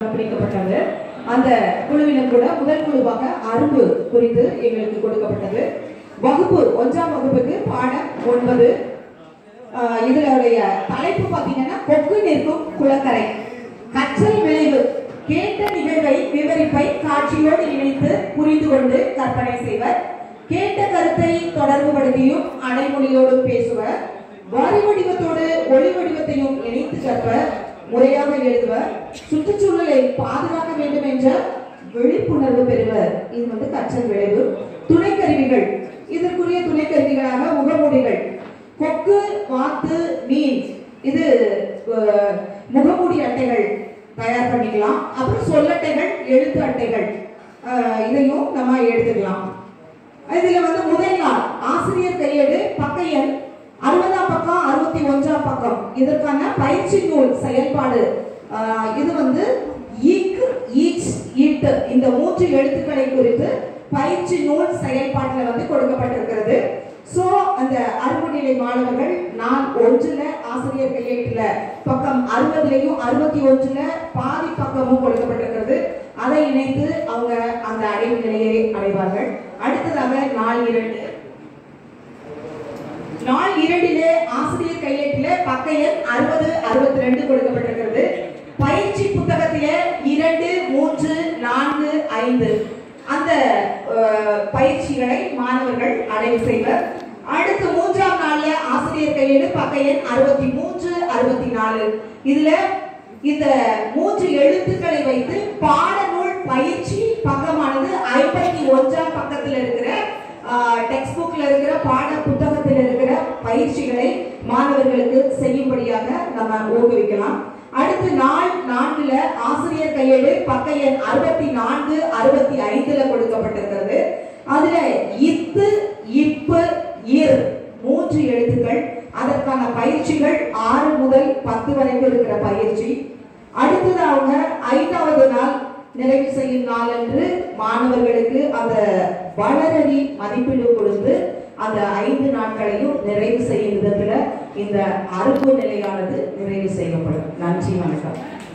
பிரிக்கப்பட்டது அந்த குழுவினர் கூட முதல் குழுவாக அரும்பு குறித்து எங்களுக்கு கொடுக்கப்பட்டது வகுப்பு ஒன்றாம் வகுப்புக்கு பாடம் ஒன்பது ஆஹ் இதனுடைய தலைப்பு பாத்தீங்கன்னா கொக்கு நிற்கும் குளக்கரை கற்றல் விளைவு கேட்ட நிகழ்வை விவரிப்பை காட்சியோடு இணைத்து புரிந்து கொண்டு கற்பனை செய்வர் கேட்ட கருத்தை தொடர்புபடுத்தியும் அடைமொழியோடும் பேசுவர் வரி வடிவத்தோடு ஒளி வடிவத்தையும் இணைத்து கற்பர் முறையாக எழுதுவர் சுற்றுச்சூழலை பாதுகாக்க வேண்டும் என்ற விழிப்புணர்வு பெறுவர் இது வந்து கற்றல் விளைவு துணைக்கருவிகள் இதற்குரிய துணைக்கருவிகளாக முகமூடிகள் கொக்கு வாத்து மீன் இது அஹ், முகமூடி அட்டைகள் தயார் பண்ணிக்கலாம் அப்புறம் சொல்லட்டைகள் எழுத்து அட்டைகள் அஹ், இதையும் நம்ம எடுத்துக்கலாம் இதுல வந்து முதல் நாள் ஆசிரியர் கையேடு பக்க எண் அறுபதாம் பக்கம் அறுபத்தி ஒன்றாம் பக்கம் இதற்கான பயிற்சி நூல் செயல்பாடு ஆஹ், இது வந்து ஈக் ஈச் ஈட் இந்த மூன்று எழுத்துக்களை குறித்து பயிற்சி நூல் செயல்பாட்டில் வந்து கொடுக்கப்பட்டிருக்கிறது சோ அந்த அறுபநிலை மாணவர்கள் நான் ஒன்றுல ஆசிரியர் கையேட்டுல பக்கம் அறுபதுலயும் அறுபத்தி ஒன்றுல பாதி பக்கமும் கொடுக்கப்பட்டிருக்கிறது அதை இணைத்து அவங்க அந்த அடைவு நிலையை அடைவார்கள் அடுத்ததாக நாள் இரண்டு நாள் இரண்டிலே ஆசிரியர் கையேட்டில பக்க எண் அறுபது அறுபத்தி ரெண்டு கொடுக்கப்பட்டிருக்கிறது பயிற்சி புத்தகத்திலே இரண்டு மூன்று நான்கு ஐந்து அந்த அஹ், பயிற்சிகளை மாணவர்கள் அடைவு செய்வர் அடுத்து மூன்றாம் நாள்ல ஆசிரியர் கையேடு பக்க எண் அறுபத்தி மூன்று அறுபத்தி நாலு இதுல இந்த மூன்று எழுத்துக்களை வைத்து பாடநூல் பயிற்சி பக்கமானது ஐம்பத்தி ஒன்றாம் பக்கத்துல இருக்கிற டெக்ஸ்ட் புக்ல இருக்கிற பாட புத்தகத்தில் இருக்கிற பயிற்சிகளை மாணவர்களுக்கு செய்யும்படியாக நம்ம ஊக்குவிக்கலாம் அடுத்து நாள் நான்குல ஆசிரியர் கையேடு பக்க எண் அறுபத்தி நான்கு அறுபத்தி ஐந்துல கொடுக்கப்பட்டிருக்கிறது அதுல இத்து இப்பு இர் மூன்று எழுத்துக்கள் அதற்கான பயிற்சிகள் ஆறு முதல் பத்து வரைக்கும் இருக்கிற பயிற்சி அடுத்தது அவங்க ஐந்தாவது நாள் நிறைவு செய்யும் நாள் என்று மாணவர்களுக்கு அந்த வளரறி மதிப்பீடு கொடுத்து அந்த ஐந்து நாட்களையும் நிறைவு செய்யும் விதத்துல இந்த அறுப்பு நிலையானது நிறைவு செய்யப்படும் நன்றி வணக்கம்